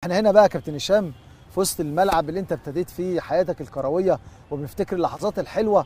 احنا هنا بقى يا كابتن هشام في وسط الملعب اللي انت ابتديت فيه حياتك الكرويه وبنفتكر اللحظات الحلوه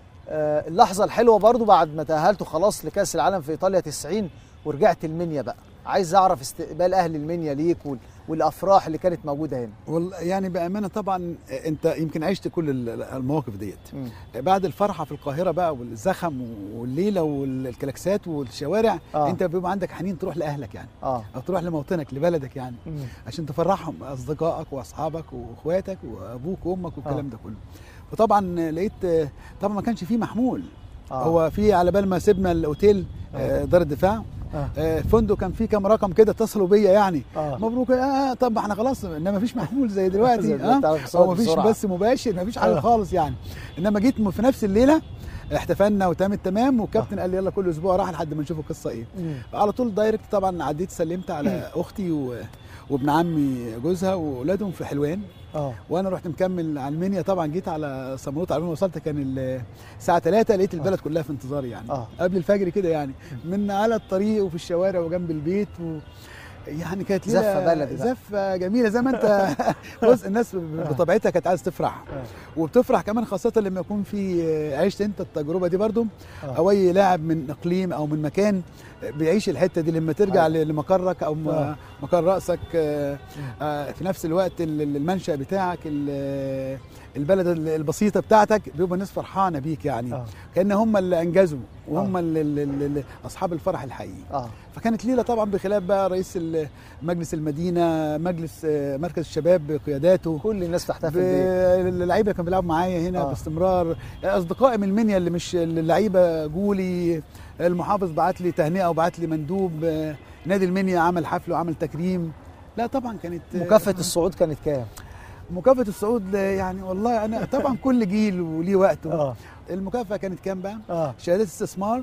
آه، اللحظه الحلوه برضو بعد ما تاهلتوا خلاص لكاس العالم في ايطاليا 90 ورجعت المنيا بقى عايز اعرف استقبال اهل المنيا ليك وال- والافراح اللي كانت موجوده هنا والله يعني بامانه طبعا انت يمكن عشت كل ال- المواقف ديت مم. بعد الفرحه في القاهره بقى والزخم والليله والكلاكسات والشوارع آه. آه. انت بيبقى عندك حنين تروح لاهلك يعني اه او تروح لموطنك لبلدك يعني مم. عشان تفرحهم اصدقائك واصحابك واخواتك وابوك وامك والكلام آه. ده كله فطبعا لقيت طبعا ما كانش فيه محمول آه. هو في على بال ما سيبنا الاوتيل آه. آه، دار الدفاع آه. آه، الفندق كان فيه كام رقم كده اتصلوا بيا يعني آه. مبروك اه طب ما احنا خلاص انما مفيش محمول زي دلوقتي زي دلوقتي، تعرف اه تصور هو مفيش بسرعة. بس مباشر مفيش حاجه آه. خالص يعني انما جيت في نفس الليله احتفلنا وتم التمام والكابتن قال لي يلا كل اسبوع راح لحد ما نشوف القصه ايه مم. على طول دايركت طبعا عديت سلمت على اختي و... وابن عمي جوزها واولادهم في حلوان اه وانا رحت مكمل على المنيا طبعا جيت على سمروت على ما وصلت كان ال- الساعه 3 لقيت البلد كلها في انتظاري يعني آه. قبل الفجر كده يعني من على الطريق وفي الشوارع وجنب البيت و... يعني كانت ليلة زفة بلدي بقى. زفه جميله زي ما انت بص الناس بطبيعتها كانت عايزه تفرح آه. وبتفرح كمان خاصه لما يكون في عشت انت التجربه دي برضو آه. او اي لاعب من اقليم او من مكان بيعيش الحته دي لما ترجع آه. لمقرك او م- آه. مقر راسك آه، آه، في نفس الوقت ال- ال- المنشا بتاعك ال- البلد ال- البسيطه بتاعتك بيبقى الناس فرحانه بيك يعني آه. كان هم اللي انجزوا وهم اللي اللي اللي اصحاب الفرح الحقيقي اه فكانت ليله طبعا بخلاف بقى رئيس ال- مجلس المدينه مجلس آه، مركز الشباب بقياداته كل الناس تحتفل بيك اللعيبه كانوا بيلعبوا معايا هنا آه. آه. باستمرار اصدقائي من المنيا اللي مش اللعيبه جولي المحافظ بعت لي تهنئه وبعت لي مندوب آه، نادي المنيا عمل حفل وعمل تكريم لا طبعا كانت مكافاه الصعود كانت كام؟ مكافاه الصعود يعني والله انا طبعا كل جيل وليه وقته اه المكافاه كانت كام بقى اه شهادات استثمار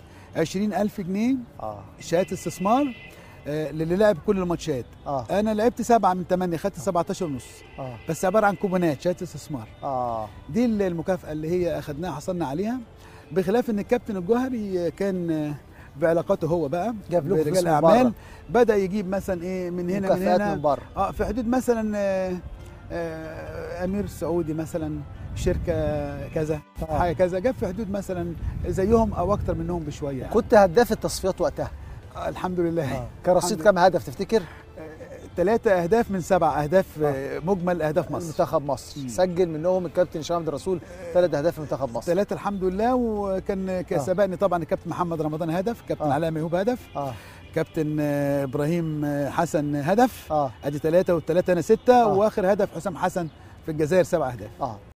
20000 جنيه اه شهاده استثمار آه، للي لعب كل الماتشات اه انا لعبت سبعة من ثمانية خدت 17 ونص اه بس عباره عن كوبونات شهاده استثمار اه دي ال- المكافأة اللي هي أخدناها حصلنا عليها بخلاف إن الكابتن الجوهري كان بعلاقاته هو بقى جاب لكم فلوس برجال من أعمال بره. بدأ يجيب مثلا إيه من هنا من مكافآت هنا من بره اه في حدود مثلا آه، آه، أمير سعودي مثلا شركة كذا آه. حاجة كذا جاب في حدود مثلا زيهم أو أكتر منهم بشوية يعني. كنت هداف التصفيات وقتها آه الحمد لله آه. كان رصيد الحمد كام هدف تفتكر؟ ثلاثة أهداف من سبع أهداف آه. مجمل أهداف مصر منتخب مصر مم. سجل منهم الكابتن هشام عبد الرسول ثلاث اهداف في منتخب مصر ثلاثة الحمد لله وكان كان آه. سبقني طبعا الكابتن محمد رمضان هدف كابتن آه. علاء ميهوب هدف اه كابتن آه، ابراهيم آه، حسن هدف اه ادي ثلاثه والثلاثه انا سته آه. واخر هدف حسام حسن في الجزائر سبع اهداف اه